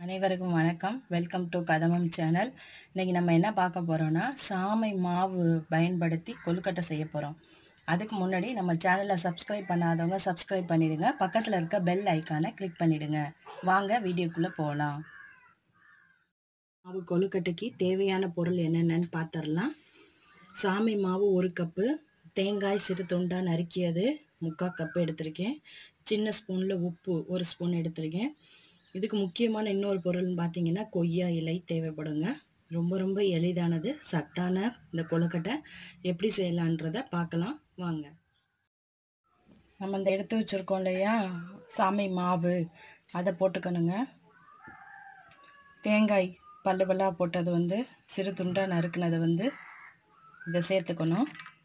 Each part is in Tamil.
அனைவருக்கும் வணக்கம் வெல்கம் டு கதமம் சேனல் இன்றைக்கி நம்ம என்ன பார்க்க போகிறோன்னா சாமை மாவு பயன்படுத்தி கொழுக்கட்டை செய்ய போகிறோம் அதுக்கு முன்னாடி நம்ம சேனலை சப்ஸ்கிரைப் பண்ணாதவங்க சப்ஸ்கிரைப் பண்ணிவிடுங்க பக்கத்தில் இருக்க பெல் ஐக்கானை கிளிக் பண்ணிவிடுங்க வாங்க வீடியோக்குள்ளே போகலாம் மாவு கொழுக்கட்டைக்கு தேவையான பொருள் என்னென்னு பார்த்துடலாம் சாமை மாவு ஒரு கப்பு தேங்காய் சிறு துண்டாக நறுக்கியது முக்கால் கப்பு எடுத்திருக்கேன் சின்ன ஸ்பூனில் உப்பு ஒரு ஸ்பூன் எடுத்திருக்கேன் இதுக்கு முக்கியமான இன்னொரு பொருள்னு பார்த்தீங்கன்னா கொய்யா இலை தேவைப்படுங்க ரொம்ப ரொம்ப எளிதானது சத்தான இந்த கொழுக்கட்டை எப்படி செய்யலான்றதை பார்க்கலாம் வாங்க நம்ம இந்த எடுத்து வச்சுருக்கோம் இல்லையா சாமை மாவு அதை போட்டுக்கணுங்க தேங்காய் பல்லு பல்லாக போட்டது வந்து சிறு துண்டாக நறுக்குனதை வந்து இதை சேர்த்துக்கணும்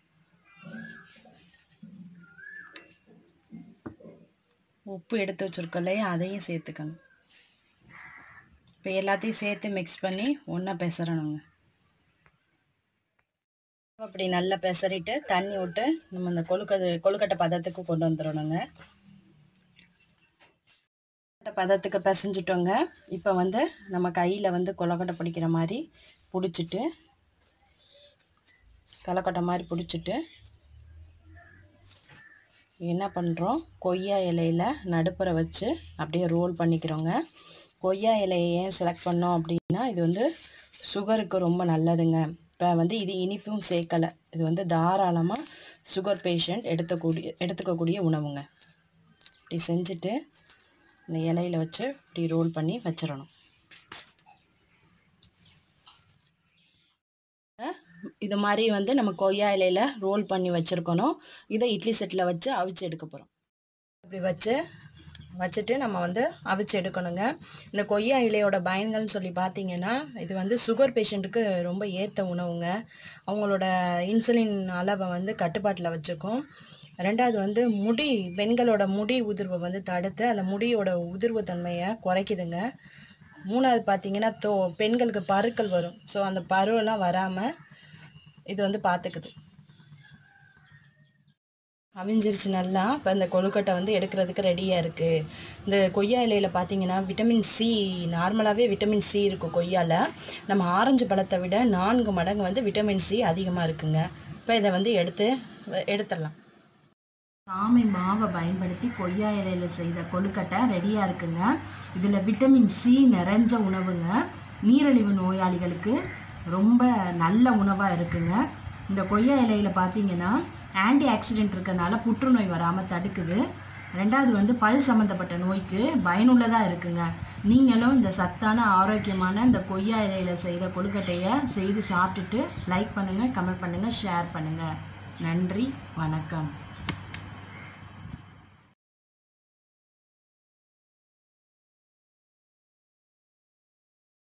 உப்பு எடுத்து வச்சுருக்கோம் இல்லையா அதையும் சேர்த்துக்கணும் இப்போ எல்லாத்தையும் சேர்த்து மிக்ஸ் பண்ணி ஒன்றா பெசறணுங்க அப்படி நல்லா பெசறிட்டு தண்ணி விட்டு நம்ம இந்த கொழுக்கட்டை கொழுக்கட்டை பதத்துக்கு கொண்டு வந்துடணுங்க பதத்துக்கு பிசைஞ்சிட்டோங்க இப்போ வந்து நம்ம கையில் வந்து கொழுக்கட்டை பிடிக்கிற மாதிரி பிடிச்சிட்டு கொலக்கட்டை மாதிரி பிடிச்சிட்டு என்ன பண்ணுறோம் கொய்யா இலையில் நடுப்புற வச்சு அப்படியே ரோல் பண்ணிக்கிறோங்க கொய்யா இலையை ஏன் செலக்ட் பண்ணோம் அப்படின்னா இது வந்து சுகருக்கு ரொம்ப நல்லதுங்க இப்போ வந்து இது இனிப்பும் சேர்க்கலை இது வந்து தாராளமாக சுகர் பேஷண்ட் எடுத்துக்கூடிய எடுத்துக்கக்கூடிய உணவுங்க இப்படி செஞ்சுட்டு இந்த இலையில் வச்சு இப்படி ரோல் பண்ணி வச்சிடணும் இது மாதிரி வந்து நம்ம கொய்யா இலையில் ரோல் பண்ணி வச்சுருக்கணும் இதை இட்லி செட்டில் வச்சு அவிச்சு எடுக்க போகிறோம் இப்படி வச்சு வச்சுட்டு நம்ம வந்து அவிச்சு எடுக்கணுங்க இந்த கொய்யா இலையோட பயன்கள்னு சொல்லி பார்த்தீங்கன்னா இது வந்து சுகர் பேஷண்ட்டுக்கு ரொம்ப ஏற்ற உணவுங்க அவங்களோட இன்சுலின் அளவை வந்து கட்டுப்பாட்டில் வச்சுக்கும் ரெண்டாவது வந்து முடி பெண்களோட முடி உதிர்வை வந்து தடுத்து அந்த முடியோட உதிர்வு தன்மையை குறைக்குதுங்க மூணாவது பார்த்தீங்கன்னா தோ பெண்களுக்கு பருக்கள் வரும் ஸோ அந்த பருவெல்லாம் வராமல் இது வந்து பார்த்துக்குது அவிஞ்சிருச்சு நல்லா இப்போ இந்த கொழுக்கட்டை வந்து எடுக்கிறதுக்கு ரெடியாக இருக்குது இந்த கொய்யா இலையில் பார்த்தீங்கன்னா விட்டமின் சி நார்மலாகவே விட்டமின் சி இருக்கும் கொய்யாவில் நம்ம ஆரஞ்சு பழத்தை விட நான்கு மடங்கு வந்து விட்டமின் சி அதிகமாக இருக்குங்க இப்போ இதை வந்து எடுத்து எடுத்துடலாம் சாமை மாவை பயன்படுத்தி கொய்யா இலையில் செய்த கொழுக்கட்டை ரெடியாக இருக்குங்க இதில் விட்டமின் சி நிறைஞ்ச உணவுங்க நீரிழிவு நோயாளிகளுக்கு ரொம்ப நல்ல உணவாக இருக்குங்க இந்த கொய்யா இலையில் பார்த்தீங்கன்னா ஆன்டி ஆக்சிடென்ட் இருக்கிறனால புற்றுநோய் வராமல் தடுக்குது ரெண்டாவது வந்து பல் சம்மந்தப்பட்ட நோய்க்கு பயனுள்ளதாக இருக்குங்க நீங்களும் இந்த சத்தான ஆரோக்கியமான இந்த கொய்யா இலையில் செய்த கொழுக்கட்டையை செய்து சாப்பிட்டுட்டு லைக் பண்ணுங்கள் கமெண்ட் பண்ணுங்கள் ஷேர் பண்ணுங்கள் நன்றி வணக்கம்